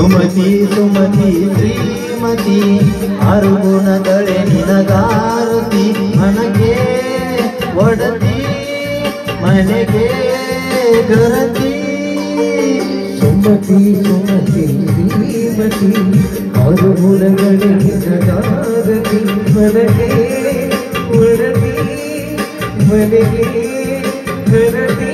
ಸುಮತಿ ಸುಮತಿ ಶ್ರೀಮತಿ ಆರು ಗುಣಗಳೇ ನಿನಗಾರತಿ ಮನಗೆ ಒಡತಿ ಮನೆಗೆ ಗರತಿ ಸುಮತಿ ಸುಮತಿ ಶ್ರೀಮತಿ ಆರು ಗುಣಗಳಿಗೆ ಜಗಾರತಿ ಮನಗೆ ಒಡತಿ ಮನೆಗೆ ಗರತಿ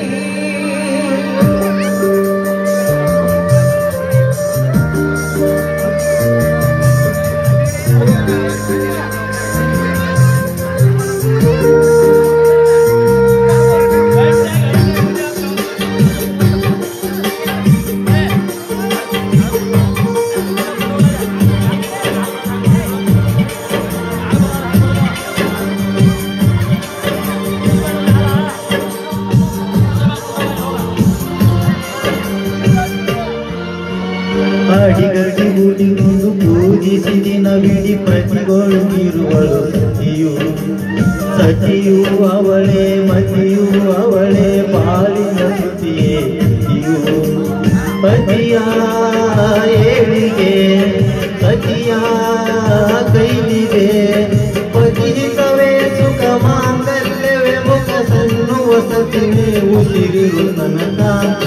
ಅಡಿಗಡಿ ಗುಡಿಗೊಂಡು ಪೂಜಿಸಿ ದಿನವಿಡಿ ಪ್ರತಿಗಳು ಇರುವಳು ಸತಿಯು ಸತಿಯು ಅವಳೇ ಮತಿಯು ಅವಳೇ ಬಾಳಿನ ಸುತಿಯೇ ಸತಿಯು ಪತಿಯ ಏಳಿಗೆ ಸತಿಯ ಕೈಲಿಗೆ ಪತಿತವೇ ಸುಖ ಮಾಂಗಲ್ಯವೇ ಮುಖ ಸನ್ನುವ ಸತಿಯೇ ಉಸಿರಿರು ನನಗ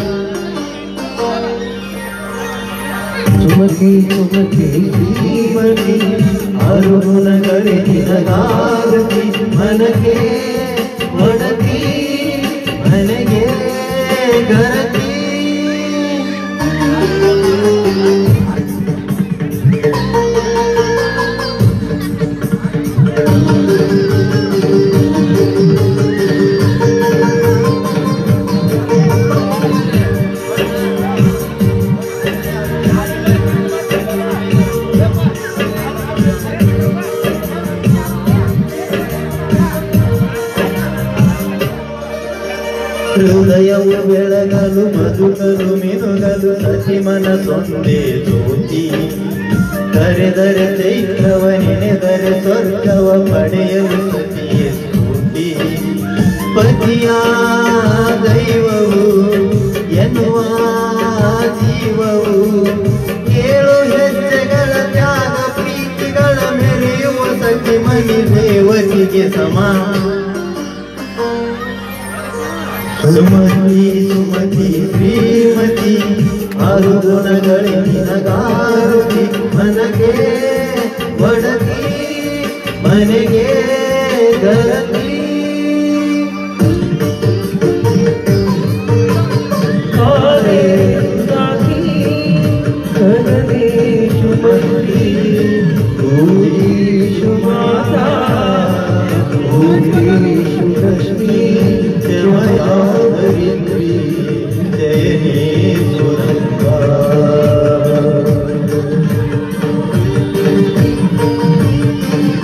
ಸುಮತಿ ಸುಮತಿ ಶ್ರೀಮತಿ ಆರು ಗುಣಗಳೇ ನಿನಗಾರತಿ ಮನಗೆ ಒಡತಿ ಮನೆಗೆ ಗರತಿ ಹೃದಯವು ಬೆಳಗಲು ಮಧುಕಲು ಮಿನುಗಲು ಸತಿ ಮನಸೊಂದೇ ಜ್ಯೋತಿ ಕರೆದರೆ ಚೈತ್ರವ ನೆನೆದರೆ ಸ್ವರ್ಗವ ಪಡೆಯಲು ಸತಿಯೇ ಸ್ಫೂರ್ತಿ ಪತಿಯ ದೈವವು ಎನ್ನುವ ಜೀವವು ಏಳು ಹೆಜ್ಜೆಗಳ ತ್ಯಾಗ ಪ್ರೀತಿಗಳ ಮೆರೆಯುವ ಸತಿ ಮನಿ ದೇವರಿಗೆ ಸಮಾನ ಸುಮತಿ ಸುಮತಿ ಶ್ರೀಮತಿ ಆರು ಗುಣಗಳೇ ನಿನಗಾರುತಿ ಮನಗೆ ಒಡತಿ ಮನೆಗೆ ಗರತಿ